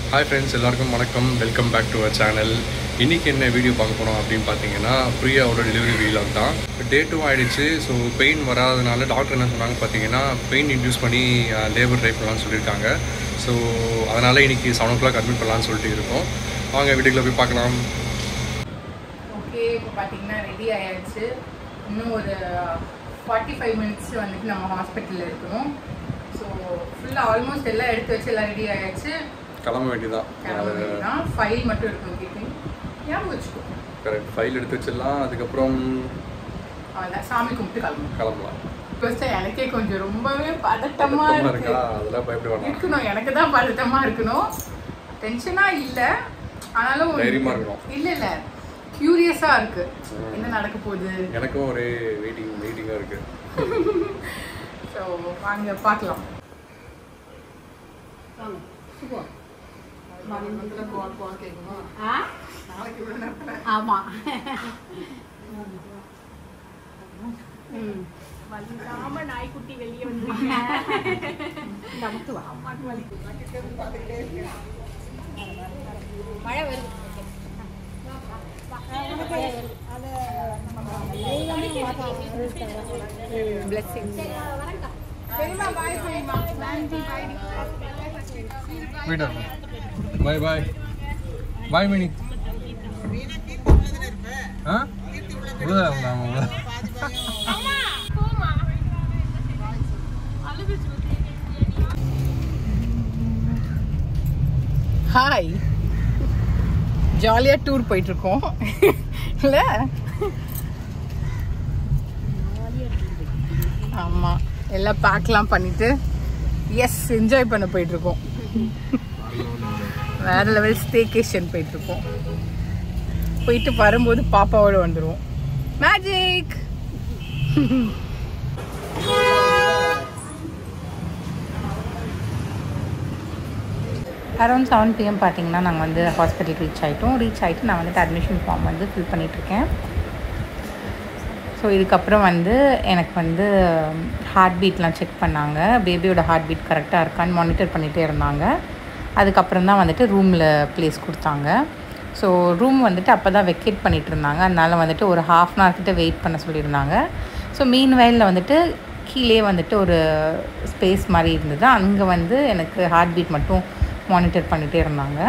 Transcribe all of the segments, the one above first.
Hi friends எல்லாருக்கும் வணக்கம் welcome back to our channel இன்றைக்கி என்ன வீடியோ பார்க்க போகிறோம் அப்படின்னு பார்த்தீங்கன்னா பிரியாவோட டெலிவரி வீலாக் தான் டே டூ ஆகிடுச்சு ஸோ பெயின் வராதனால டாக்டர் என்ன சொன்னாங்க பார்த்தீங்கன்னா பெயின் இன்டியூஸ் பண்ணி லேபர் ட்ரை பண்ணலாம்னு சொல்லியிருக்காங்க ஸோ அதனால் இன்றைக்கி செவன் ஓ கிளாக் அட்மிட் பண்ணலாம்னு சொல்லிட்டு இருக்கோம் வாங்க வீட்டுக்குள்ள போய் பார்க்கலாம் ஓகே இப்போ பார்த்தீங்கன்னா ரெடி ஆயாச்சு இன்னும் ஒரு ஃபார்ட்டி ஃபைவ் மினிட்ஸ் வந்துட்டு நம்ம ஹாஸ்பிட்டலில் இருக்கணும் ஸோ ஃபுல்லாக ஆல்மோஸ்ட் எல்லாம் எடுத்து வச்சு எல்லாம் ரெடி ஆயாச்சு கிளம்ப வேண்டியதான் கிளம்ப வேண்டியதான் ஃபைல் மட்டும் இருக்கும் கேட்டு ஞாபகம் வச்சுக்கோ கரெக்ட் ஃபைல் எடுத்து வச்சிடலாம் அதுக்கப்புறம் அவ்வளோதான் சாமி கும்பிட்டு கிளம்பணும் கிளம்பலாம் ஃபர்ஸ்ட் எனக்கே கொஞ்சம் ரொம்பவே பதட்டமா பதட்டமா இருக்கு இருக்கா அதெல்லாம் பயப்பட வேணாம் இருக்கணும் எனக்கு தான் பதட்டமா இருக்கணும் டென்ஷனா இல்ல ஆனாலும் தைரியமா இருக்கணும். இல்ல இல்ல கியூரியஸா இருக்கு என்ன நடக்க போகுது எனக்கும் ஒரே வெயிட்டிங் வெயிட்டிங்காக இருக்குது ஸோ வாங்க பார்க்கலாம் ஆமா வலிக்காம நாய்க்குட்டி வெளியே வந்து நமக்கு வா மழை வருது போயிட்டு பாய் பாய் பாய் மினி ஆ உழுதாங்க அவங்க ஹாய் ஜாலியா டூர் போயிட்டு இருக்கோம் இல்ல ஆமா எல்லாம் பேக்லாம் பண்ணிட்டு எஸ் என்ஜாய் பண்ண போயிட்டு இருக்கோம் வேற லெவல் ஸ்டேகேஷன் போயிட்டு இருக்கோம் போயிட்டு வரும்போது பாப்பாவோட வந்துருவோம் மேஜிக் அரௌண்ட் செவன் பிஎம் பார்த்தீங்கன்னா நாங்கள் வந்து ஹாஸ்பிட்டல் ரீச் ஆகிட்டோம் ரீச் ஆகிட்டு நான் வந்துட்டு அட்மிஷன் ஃபார்ம் வந்து ஃபில் பண்ணிகிட்ருக்கேன் ஸோ இதுக்கப்புறம் வந்து எனக்கு வந்து ஹார்ட் பீட்லாம் செக் பண்ணாங்க பேபியோட ஹார்ட் பீட் கரெக்டாக இருக்கான்னு மானிட்டர் பண்ணிகிட்டே இருந்தாங்க அதுக்கப்புறம் தான் வந்துட்டு ரூமில் ப்ளேஸ் கொடுத்தாங்க ஸோ ரூம் வந்துட்டு அப்போ தான் வெக்கேட் பண்ணிகிட்டு இருந்தாங்க அதனால வந்துட்டு ஒரு ஹாஃப் அன் ஹவர் கிட்ட வெயிட் பண்ண சொல்லியிருந்தாங்க ஸோ மீன் வயலில் வந்துட்டு கீழே வந்துட்டு ஒரு ஸ்பேஸ் மாதிரி இருந்தது அங்கே வந்து எனக்கு ஹார்ட் பீட் மட்டும் மானிட்டர் பண்ணிகிட்டே இருந்தாங்க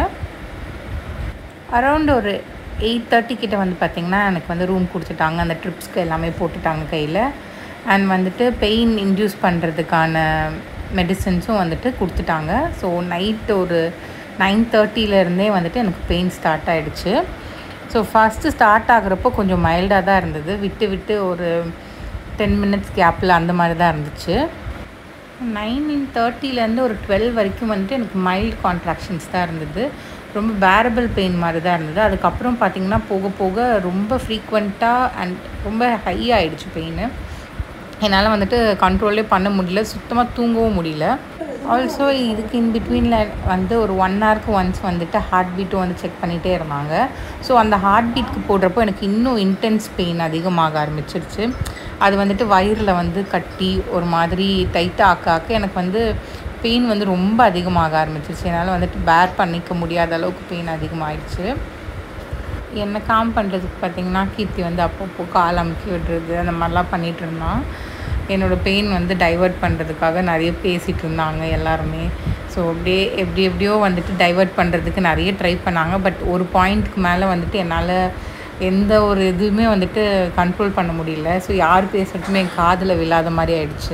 அரௌண்ட் ஒரு எயிட் தேர்ட்டி கிட்ட வந்து பார்த்திங்கன்னா எனக்கு வந்து ரூம் கொடுத்துட்டாங்க அந்த ட்ரிப்ஸ்க்கு எல்லாமே போட்டுட்டாங்க கையில் அண்ட் வந்துட்டு பெயின் இன்டியூஸ் பண்ணுறதுக்கான மெடிசன்ஸும் வந்துட்டு கொடுத்துட்டாங்க ஸோ நைட் ஒரு நைன் தேர்ட்டிலேருந்தே வந்துட்டு எனக்கு பெயின் ஸ்டார்ட் ஆகிடுச்சு ஸோ ஃபஸ்ட்டு ஸ்டார்ட் ஆகுறப்போ கொஞ்சம் மைல்டாக தான் இருந்தது விட்டு விட்டு ஒரு டென் மினிட்ஸ் கேப்பில் அந்த மாதிரி தான் இருந்துச்சு நைன் தேர்ட்டிலேருந்து ஒரு டுவெல் வரைக்கும் வந்துட்டு எனக்கு மைல்டு கான்ட்ராக்ஷன்ஸ் தான் இருந்தது ரொம்ப பேரபிள் பெயின் மாதிரி தான் இருந்தது அதுக்கப்புறம் பார்த்திங்கன்னா போக போக ரொம்ப ஃப்ரீக்வெண்ட்டாக அண்ட் ரொம்ப ஹை ஆகிடுச்சு பெயின் என்னால் வந்துட்டு கண்ட்ரோலே பண்ண முடியல சுத்தமாக தூங்கவும் முடியல ஆல்சோ இதுக்கு இன் பிட்வீனில் வந்து ஒரு ஒன் ஹவருக்கு ஒன்ஸ் வந்துட்டு ஹார்ட் பீட்டும் வந்து செக் பண்ணிகிட்டே இருந்தாங்க ஸோ அந்த ஹார்ட் பீட்க்கு போடுறப்போ எனக்கு இன்னும் இன்டென்ஸ் பெயின் அதிகமாக ஆரம்பிச்சிருச்சு அது வந்துட்டு வயிறில் வந்து கட்டி ஒரு மாதிரி டைட்டாக ஆக்க ஆக்க எனக்கு வந்து பெயின் வந்து ரொம்ப அதிகமாக ஆரம்பிச்சிருச்சு என்னால் வந்துட்டு பேர் பண்ணிக்க முடியாத அளவுக்கு பெயின் அதிகமாகிடுச்சு என்னை காம் பண்ணுறதுக்கு பார்த்திங்கன்னா கீர்த்தி வந்து அப்பப்போ கால் அமுக்கி விடுறது அந்த மாதிரிலாம் பண்ணிகிட்டு இருந்தான் என்னோடய பெயின் வந்து டைவர்ட் பண்ணுறதுக்காக நிறைய பேசிகிட்டு இருந்தாங்க எல்லாருமே ஸோ அப்படியே எப்படி எப்படியோ வந்துட்டு டைவர்ட் பண்ணுறதுக்கு நிறைய ட்ரை பண்ணாங்க பட் ஒரு பாயிண்ட்க்கு மேலே வந்துட்டு என்னால் எந்த ஒரு இதுவுமே வந்துட்டு கண்ட்ரோல் பண்ண முடியல ஸோ யார் பேசுகிறதுமே என் காதில் விழாத மாதிரி ஆயிடுச்சு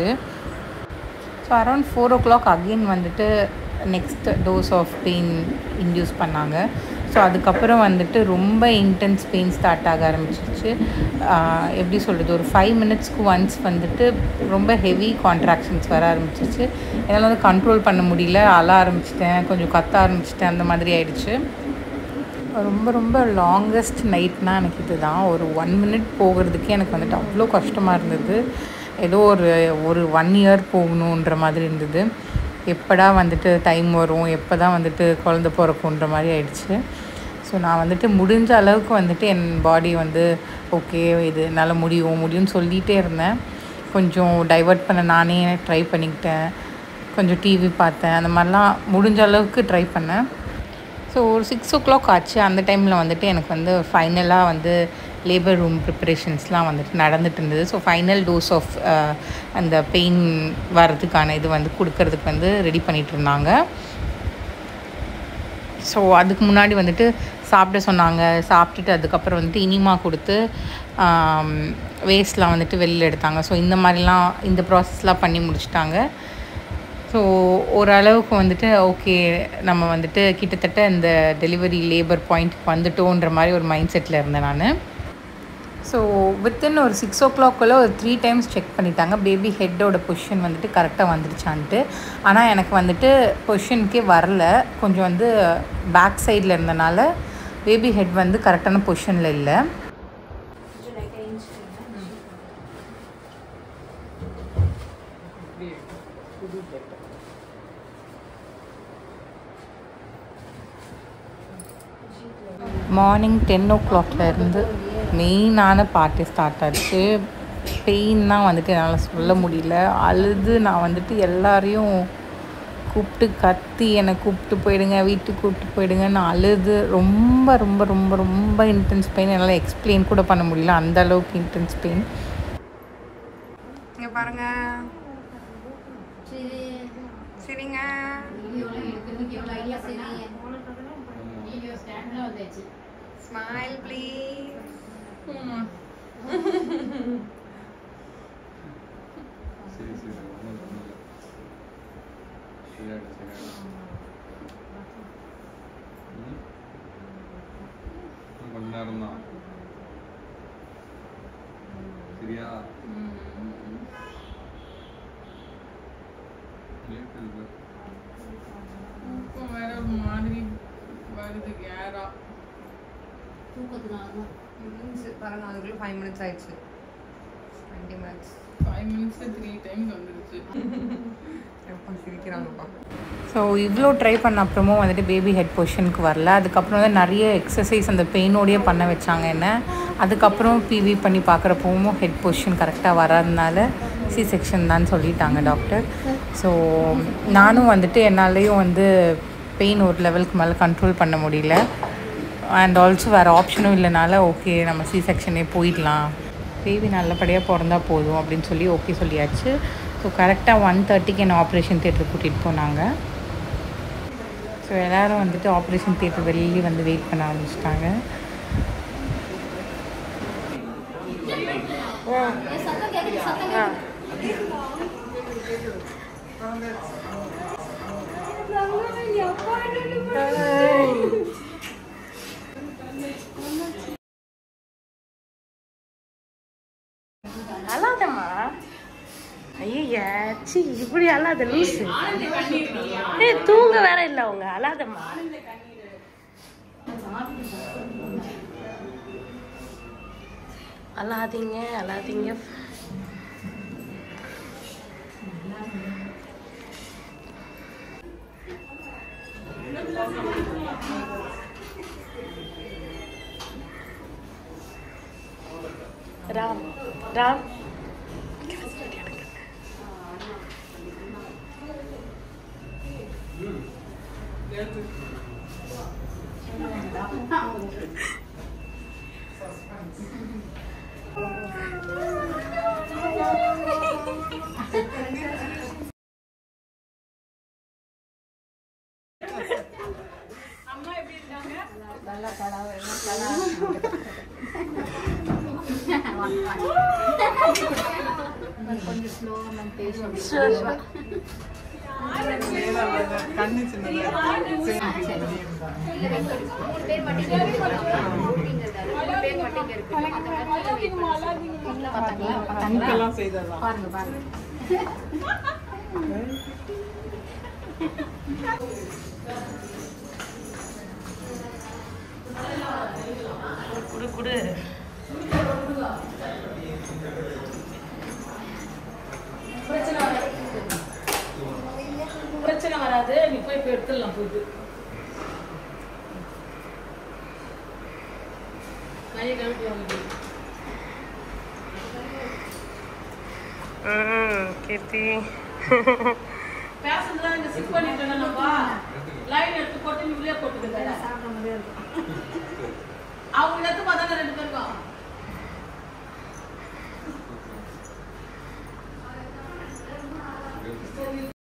so around four o'clock again வந்துட்டு next dose of pain induce பண்ணாங்க ஸோ அதுக்கப்புறம் வந்துட்டு ரொம்ப இன்டென்ஸ் பெயின் ஸ்டார்ட் ஆக ஆரம்பிச்சிருச்சு ஆஹ் எப்படி சொல்கிறது ஒரு ஃபைவ் மினிட்ஸ்க்கு ஒன்ஸ் வந்துட்டு ரொம்ப ஹெவி கான்ட்ராக்ஷன்ஸ் வர ஆரம்பிச்சிருச்சு என்னால் வந்து கண்ட்ரோல் பண்ண முடியல அழ ஆரம்பிச்சிட்டேன் கொஞ்சம் கத்த ஆரம்பிச்சிட்டேன் அந்த மாதிரி ஆயிடுச்சு ரொம்ப ரொம்ப லாங்கஸ்ட் நைட்னால் எனக்கு இதுதான் ஒரு ஒன் மினிட் போகிறதுக்கே எனக்கு வந்துட்டு அவ்வளோ கஷ்டமாக இருந்தது ஏதோ ஒரு ஒரு ஒன் இயர் போகணுன்ற மாதிரி இருந்தது எப்படா வந்துட்டு டைம் வரும் எப்போ தான் வந்துட்டு குழந்த பிறக்குன்ற மாதிரி ஆயிடுச்சு ஸோ நான் வந்துட்டு முடிஞ்ச அளவுக்கு வந்துட்டு என் பாடி வந்து ஓகே இது என்னால் முடியும் முடியும்னு சொல்லிகிட்டே இருந்தேன் கொஞ்சம் டைவர்ட் பண்ண நானே ட்ரை பண்ணிக்கிட்டேன் கொஞ்சம் டிவி பார்த்தேன் அந்த மாதிரிலாம் முடிஞ்ச அளவுக்கு ட்ரை பண்ணேன் ஸோ ஒரு சிக்ஸ் ஓ கிளாக் ஆச்சு அந்த டைமில் வந்துட்டு எனக்கு வந்து ஃபைனலாக வந்து லேபர் ரூம் ப்ரிப்பரேஷன்ஸ்லாம் வந்துட்டு நடந்துட்டு இருந்தது ஸோ ஃபைனல் டோஸ் ஆஃப் அந்த பெயின் வர்றதுக்கான இது வந்து கொடுக்கறதுக்கு வந்து ரெடி பண்ணிகிட்டு இருந்தாங்க ஸோ அதுக்கு முன்னாடி வந்துட்டு சாப்பிட சொன்னாங்க சாப்பிட்டுட்டு அதுக்கப்புறம் வந்துட்டு இனிமா கொடுத்து வேஸ்ட்லாம் வந்துட்டு வெளியில் எடுத்தாங்க ஸோ இந்த மாதிரிலாம் இந்த ப்ராசஸ்லாம் பண்ணி முடிச்சிட்டாங்க ஸோ ஓரளவுக்கு வந்துட்டு ஓகே நம்ம வந்துட்டு கிட்டத்தட்ட இந்த டெலிவரி லேபர் பாயிண்ட்டுக்கு வந்துட்டோன்ற மாதிரி ஒரு மைண்ட் செட்டில் இருந்தேன் நான் ஸோ வித்தின் ஒரு சிக்ஸ் ஓ கிளாக்குள்ளே ஒரு த்ரீ டைம்ஸ் செக் பண்ணிட்டாங்க பேபி ஹெட்டோட பொசிஷன் வந்துட்டு கரெக்டாக வந்துருச்சான்ட்டு ஆனால் எனக்கு வந்துட்டு பொசிஷனுக்கே வரல கொஞ்சம் வந்து பேக் சைடில் இருந்தனால பேபி ஹெட் வந்து கரெக்டான பொசிஷனில் இல்லை மார்னிங் டென் ஓ இருந்து மெயினான பார்ட்டி ஸ்டார்ட் ஆச்சு பெயின் தான் வந்துட்டு என்னால் சொல்ல முடியல அழுது நான் வந்துட்டு எல்லாரையும் கூப்பிட்டு கத்தி என்னை கூப்பிட்டு போயிடுங்க வீட்டுக்கு கூப்பிட்டு போயிடுங்க நான் அழுது ரொம்ப ரொம்ப ரொம்ப ரொம்ப இன்டென்ஸ் பெயின் என்னால் எக்ஸ்பிளைன் கூட பண்ண முடியல அந்த அளவுக்கு இன்டென்ஸ் பெயின் இங்கே பாருங்க சரிங்க ஸ்மைல் ப்ளீஸ் சரி சரி ஒன்றும் பண்ணல சரியாயிடும் சரியாயிடும் ம். இன்னும் கொஞ்ச நேரம் தான் சரியா லேட் இருக்கு தூக்கம் வேற ஒரு மாதிரி வருது கேரா பாருங்க அதுக்குள்ள ஃபைவ் மினிட்ஸ் ஆயிடுச்சு twenty minutes five minutes three times வந்துருச்சு எப்போ சிரிக்கிறாங்கப்பா ஸோ இவ்வளோ ட்ரை பண்ண அப்புறமும் வந்துட்டு பேபி ஹெட் பொசிஷனுக்கு வரல அதுக்கப்புறம் வந்து நிறைய எக்ஸசைஸ் அந்த பெயினோடையே பண்ண வச்சாங்க என்ன அதுக்கப்புறம் பிவி பண்ணி பார்க்குறப்பவும் ஹெட் பொசிஷன் கரெக்டாக வராதனால சி செக்ஷன் தான் சொல்லிட்டாங்க டாக்டர் ஸோ நானும் வந்துட்டு என்னாலேயும் வந்து பெயின் ஒரு லெவலுக்கு மேலே கண்ட்ரோல் பண்ண முடியல அண்ட் ஆல்சோ வேறு ஆப்ஷனும் இல்லைனால ஓகே நம்ம சி செக்ஷனே போயிடலாம் பேபி நல்லபடியாக பிறந்தா போதும் அப்படின்னு சொல்லி ஓகே சொல்லியாச்சு ஸோ கரெக்டாக ஒன் தேர்ட்டிக்கு என்னை ஆப்ரேஷன் தியேட்டர் கூட்டிகிட்டு போனாங்க ஸோ எல்லோரும் வந்துட்டு ஆப்ரேஷன் தியேட்டர் வெளியே வந்து வெயிட் பண்ண ஆரம்பிச்சிட்டாங்க அழாதம்மா ஐயா சி இப்படி அழாத லூசு ஏ தூங்க வேற இல்லை அவங்க அழாதம்மா அழாதீங்க அழாதீங்க ராம் ராம் குடு குடு பிரச்சனை வராது நீ போய் போய் எடுத்துடலாம் போயிட்டு கையை கழுவி வாங்க கீர்த்தி பேசுறதுலாம் இங்க சிக் பண்ணிட்டு லைன் எடுத்து போட்டு நீ உள்ளே போட்டுக்கிட்ட சாப்பிட முடியாது அவங்க எடுத்து பார்த்தா ரெண்டு பேருக்கும்